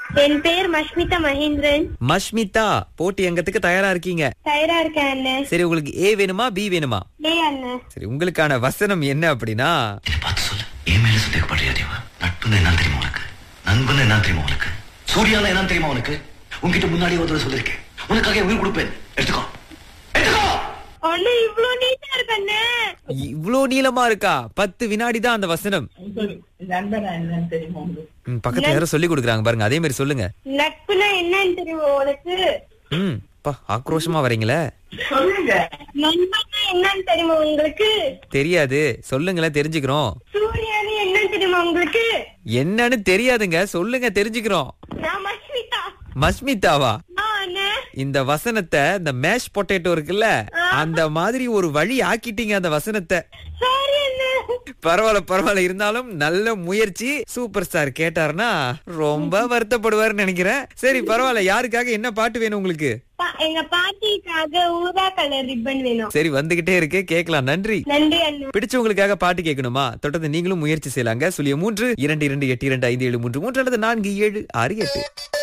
என் பெயர் மஷ்மிதா மகேந்திரன் மஷ்மிதா போட்டி அங்கத்துக்கு தயாரா இருக்கீங்க தயாரா இருக்கேன் அண்ணன் சரி உங்களுக்கு ஏ வேணுமா பி வேணுமா ஏ அண்ணன் சரி உங்களுக்கான வசனம் என்ன அப்படின்னா இதை பார்த்து சொல்லு என் மேல சந்தேகப்படுறியா தேவா நட்புன்னு என்ன தெரியுமா உனக்கு நண்பன் என்ன தெரியுமா உனக்கு சூர்யால என்ன தெரியுமா உனக்கு உன்கிட்ட முன்னாடி ஒரு தடவை சொல்லிருக்கேன் உனக்காக என் உயிர் கொடுப்பேன் எடுத்துக்கோ எடுத்துக்கோ அண்ணன் இவ்ளோ நீட்டா இருக்கு அண்ணன் இவ்ளோ நீளமா இருக்கா பத்து வினாடி தான் அந்த வசனம் நண்பனா என்னன்னு தெரியுமா உங்களுக்கு ம், பக்கத்துல யாரோ சொல்லி கொடுக்குறாங்க பாருங்க அதே மாதிரி சொல்லுங்க நட்புனா என்னன்னு தெரியுமா உனக்கு ம் பா ஆக்ரோஷமா வரீங்களே சொல்லுங்க நண்பன்னா என்னன்னு தெரியுமா உங்களுக்கு தெரியாது சொல்லுங்களேன் தெரிஞ்சுக்கிறோம் சூர்யானு என்னன்னு தெரியுமா உங்களுக்கு என்னன்னு தெரியாதுங்க சொல்லுங்க தெரிஞ்சுக்கிறோம் நான் மஷ்மிதா மஸ்மிதாவா ஆ அண்ணன் இந்த வசனத்தை இந்த மேஷ் பொட்டேட்டோ இருக்குல்ல அந்த மாதிரி ஒரு வழி ஆக்கிட்டீங்க அந்த வசனத்தை சாரி அண்ணன் பரவாயில்ல பரவாயில்ல இருந்தாலும் நல்ல முயற்சி சூப்பர் ஸ்டார் கேட்டாருன்னா ரொம்ப வருத்தப்படுவாருன்னு நினைக்கிறேன் சரி பரவாயில்ல யாருக்காக என்ன பாட்டு வேணும் உங்களுக்கு பா- எங்க பாட்டிக்காக ஊதா கலர் ரிப்பன் வேணும் சரி வந்துகிட்டே இருக்கு கேட்கலாம் நன்றி நன்றி அண்ணன் பிடிச்சவங்களுக்காக பாட்டு கேட்கணுமா தொடர்ந்து நீங்களும் முயற்சி செய்யலாங்க சுழிய மூன்று இரண்டு இரண்டு எட்டு இரண்டு ஐந்து ஏழு மூன்று மூன்று அல்லது நான்கு ஏழு ஆறு எட்டு